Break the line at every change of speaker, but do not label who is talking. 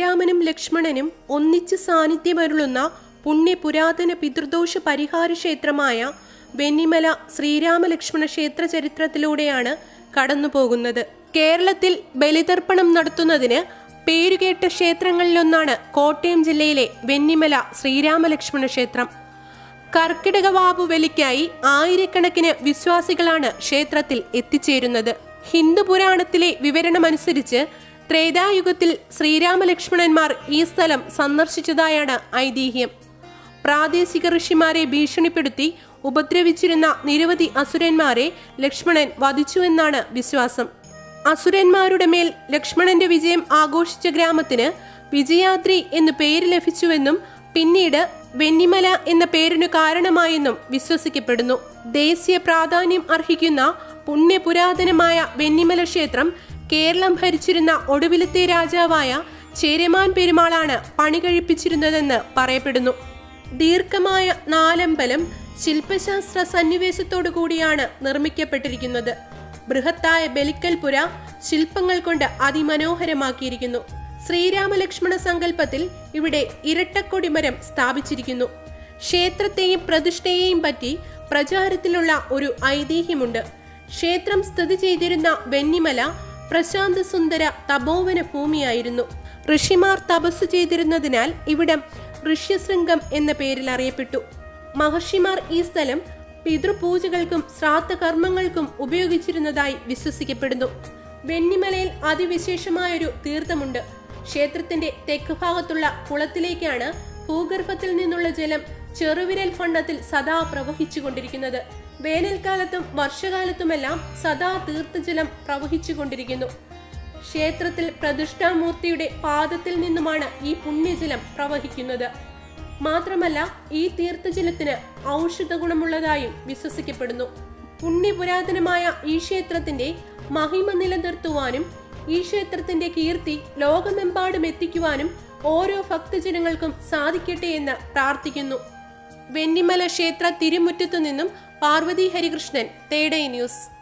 ശ്രീരാമനും ലക്ഷ്മണനും ഒന്നിച്ച് സാന്നിധ്യമരുളുന്ന പുണ്യ പുരാതന പിതൃദോഷ പരിഹാര ക്ഷേത്രമായ വെന്നിമല ശ്രീരാമലക്ഷ്മണ ക്ഷേത്ര ചരിത്രത്തിലൂടെയാണ് കടന്നുപോകുന്നത് കേരളത്തിൽ ബലിതർപ്പണം നടത്തുന്നതിന് പേരുകേട്ട ക്ഷേത്രങ്ങളിലൊന്നാണ് കോട്ടയം ജില്ലയിലെ വെന്നിമല ശ്രീരാമലക്ഷ്മണ ക്ഷേത്രം കർക്കിടക വാവു ബലിക്കായി ആയിരക്കണക്കിന് വിശ്വാസികളാണ് ക്ഷേത്രത്തിൽ എത്തിച്ചേരുന്നത് ഹിന്ദു പുരാണത്തിലെ വിവരണമനുസരിച്ച് ത്രേതായുഗത്തിൽ ശ്രീരാമലക്ഷ്മണന്മാർ ഈ സ്ഥലം സന്ദർശിച്ചതായാണ് ഐതിഹ്യം പ്രാദേശിക ഋഷിമാരെ ഭീഷണിപ്പെടുത്തി ഉപദ്രവിച്ചിരുന്ന നിരവധി അസുരന്മാരെ ലക്ഷ്മണൻ വധിച്ചുവെന്നാണ് വിശ്വാസം അസുരന്മാരുടെ മേൽ ലക്ഷ്മണന്റെ വിജയം ആഘോഷിച്ച ഗ്രാമത്തിന് വിജയാദ്രി എന്ന് പേര് ലഭിച്ചുവെന്നും പിന്നീട് വെന്നിമല എന്ന പേരിനു കാരണമായെന്നും വിശ്വസിക്കപ്പെടുന്നു ദേശീയ പ്രാധാന്യം അർഹിക്കുന്ന പുണ്യപുരാതനമായ വെന്നിമല ക്ഷേത്രം കേരളം ഭരിച്ചിരുന്ന ഒടുവിലത്തെ രാജാവായ ചേരമാൻ പെരുമാളാണ് പണി കഴിപ്പിച്ചിരുന്നതെന്ന് പറയപ്പെടുന്നു ദീർഘമായ നാലമ്പലം ശില്പശാസ്ത്ര സന്നിവേശത്തോടു കൂടിയാണ് നിർമ്മിക്കപ്പെട്ടിരിക്കുന്നത് ബൃഹത്തായ ബലിക്കൽപുര ശില്പങ്ങൾ കൊണ്ട് അതിമനോഹരമാക്കിയിരിക്കുന്നു ശ്രീരാമലക്ഷ്മണ സങ്കല്പത്തിൽ ഇവിടെ ഇരട്ടക്കൊടിമരം സ്ഥാപിച്ചിരിക്കുന്നു ക്ഷേത്രത്തെയും പ്രതിഷ്ഠയെയും പറ്റി പ്രചാരത്തിലുള്ള ഒരു ഐതിഹ്യമുണ്ട് ക്ഷേത്രം സ്ഥിതി ചെയ്തിരുന്ന വെന്നിമല പ്രശാന്ത സുന്ദര തപോവന ഭൂമിയായിരുന്നു ഋഷിമാർ തപസ് ചെയ്തിരുന്നതിനാൽ ഇവിടം ഋഷ്യശൃംഗം എന്ന പേരിൽ അറിയപ്പെട്ടു മഹർഷിമാർ ഈ സ്ഥലം പിതൃപൂജകൾക്കും ശ്രാദ്ധകർമ്മങ്ങൾക്കും ഉപയോഗിച്ചിരുന്നതായി വിശ്വസിക്കപ്പെടുന്നു വെന്നിമലയിൽ അതിവിശേഷമായൊരു തീർത്ഥമുണ്ട് ക്ഷേത്രത്തിന്റെ തെക്ക് ഭാഗത്തുള്ള കുളത്തിലേക്കാണ് ഭൂഗർഭത്തിൽ നിന്നുള്ള ജലം ചെറുവിരൽ ഫണ്ണത്തിൽ സദാ പ്രവഹിച്ചുകൊണ്ടിരിക്കുന്നത് വേനൽക്കാലത്തും വർഷകാലത്തുമെല്ലാം സദാ തീർത്ഥജലം പ്രവഹിച്ചുകൊണ്ടിരിക്കുന്നു ക്ഷേത്രത്തിൽ പ്രതിഷ്ഠാമൂർത്തിയുടെ പാദത്തിൽ നിന്നുമാണ് ഈ പുണ്യജലം പ്രവഹിക്കുന്നത് മാത്രമല്ല ഈ തീർത്ഥജലത്തിന് ഔഷധ ഗുണമുള്ളതായും വിശ്വസിക്കപ്പെടുന്നു പുണ്യപുരാതനമായ ഈ ക്ഷേത്രത്തിന്റെ മഹിമ നിലനിർത്തുവാനും ഈ ക്ഷേത്രത്തിന്റെ കീർത്തി ലോകമെമ്പാടും എത്തിക്കുവാനും ഓരോ ഭക്തജനങ്ങൾക്കും സാധിക്കട്ടെ എന്ന് പ്രാർത്ഥിക്കുന്നു വെന്നിമല ക്ഷേത്ര തിരുമുറ്റത്തു നിന്നും പാർവതി ഹരികൃഷ്ണൻ തേടൈ ന്യൂസ്